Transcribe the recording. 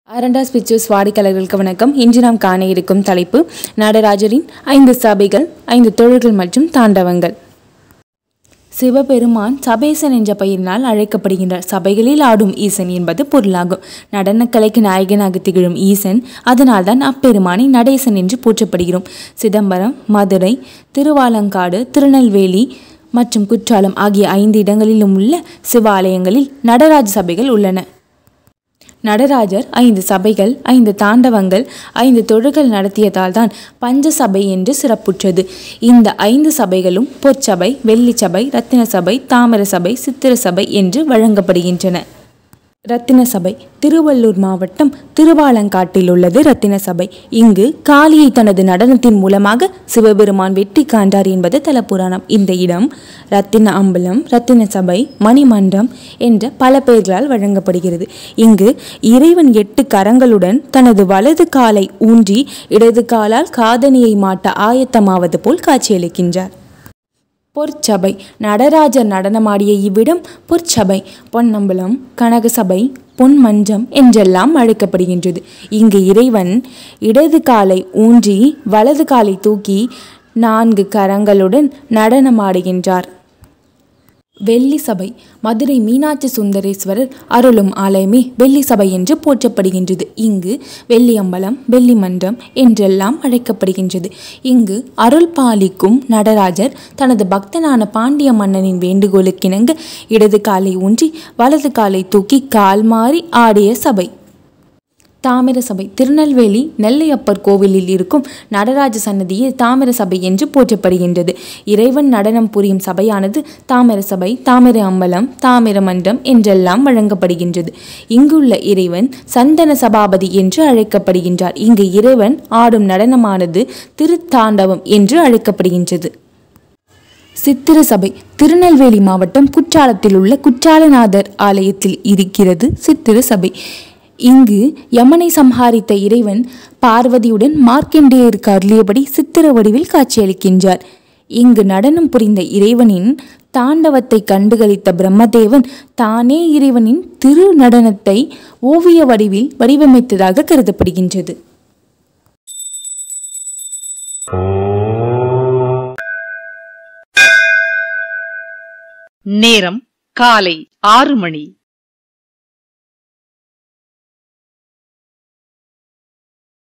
அரண்டாஸ் pictures வாடிக்கையாளர்களுக்கு வணக்கம் இன்று நாம் காண இருக்கும் தலைப்பு நடராஜரின் ஐந்து சபைகள் ஐந்து தொழில்கள் மற்றும் தாண்டவங்கள் சிவபெருமான் சபேசன் என்ற பெயரினால் அழைக்கப்படுகின்றார் சபைகளில் ஆடும் ஈசன் என்பது பொருளாகும் நடனக்கலைக்கு நாயகனாக திகழும் ஈசன் அதனால்தான் அப்பெருமானை நடேசன் என்று போற்றப்படுகிறோம் சிதம்பரம் மதுரை திருவாலங்காடு திருநெல்வேலி மற்றும் குற்றாலம் ஆகிய ஐந்து இடங்களிலும் உள்ள சிவாலயங்களில் நடராஜ சபைகள் உள்ளன நடராஜர் ஐந்து சபைகள் ஐந்து தாண்டவங்கள் ஐந்து தொழுகள் நடத்தியதால் தான் பஞ்ச சபை என்று சிறப்புற்றது இந்த ஐந்து சபைகளும் பொற்சபை வெள்ளி சபை ரத்தின சபை தாமிர சபை சித்திர சபை என்று வழங்கப்படுகின்றன ரத்தின சபை திருவள்ளூர் மாவட்டம் திருவாலங்காட்டில் உள்ளது ரத்தின சபை இங்கு காளியை தனது நடனத்தின் மூலமாக சிவபெருமான் வெற்றி காண்றார் என்பது தலப்புராணம் இந்த இடம் ரத்தின அம்பலம் ரத்தின சபை மணிமன்றம் என்ற பல பெயர்களால் வழங்கப்படுகிறது இங்கு இறைவன் எட்டு கரங்களுடன் தனது வலது காலை ஊன்றி இடது காலால் காதணியை மாட்ட ஆயத்தமாவது போல் காட்சியளிக்கின்றார் பொற்சபை நடராஜர் நடனமாடிய இவ்விடம் பொற்சபை பொன்னம்பலம் கனகசபை பொன்மஞ்சம் என்றெல்லாம் அழைக்கப்படுகின்றது இங்கு இறைவன் இடது காலை ஊன்றி வலது காலை தூக்கி நான்கு கரங்களுடன் நடனமாடுகின்றார் வெள்ளி சபை மதுரை மீனாட்சி சுந்தரேஸ்வரர் அருளும் ஆலயமே வெள்ளி சபை என்று போற்றப்படுகின்றது இங்கு வெள்ளி அம்பலம் வெள்ளி மன்றம் என்றெல்லாம் அழைக்கப்படுகின்றது இங்கு அருள் பாலிக்கும் நடராஜர் தனது பக்தனான பாண்டிய மன்னனின் வேண்டுகோளுக்கிணங்க இடது காலை ஊன்றி வலது காலை தூக்கி கால் மாறி ஆடிய சபை தாமிர சபை திருநெல்வேலி நெல்லையப்பர் கோவிலில் இருக்கும் நடராஜ சன்னதியே தாமிர சபை என்று போற்றப்படுகின்றது இறைவன் நடனம் புரியும் சபையானது தாமிர சபை தாமிர அம்பலம் தாமிர மன்றம் என்றெல்லாம் வழங்கப்படுகின்றது இங்குள்ள இறைவன் சந்தன சபாபதி என்று அழைக்கப்படுகின்றார் இங்கு இறைவன் ஆடும் நடனமானது திருத்தாண்டவம் என்று அழைக்கப்படுகின்றது சித்திர சபை திருநெல்வேலி மாவட்டம் குற்றாலத்தில் உள்ள குற்றாலநாதர் ஆலயத்தில் இருக்கிறது சித்திர சபை இங்கு யமனை சம்ஹாரித்த இறைவன் பார்வதியுடன் மார்க்கண்டேயருக்கு அருளியபடி சித்திர வடிவில் காட்சியளிக்கின்றார் இங்கு நடனம் புரிந்த இறைவனின் தாண்டவத்தை கண்டுகளித்த பிரம்மதேவன் தானே இறைவனின் திரு நடனத்தை ஓவிய வடிவில் வடிவமைத்ததாக கருதப்படுகின்றது நேரம் காலை ஆறு மணி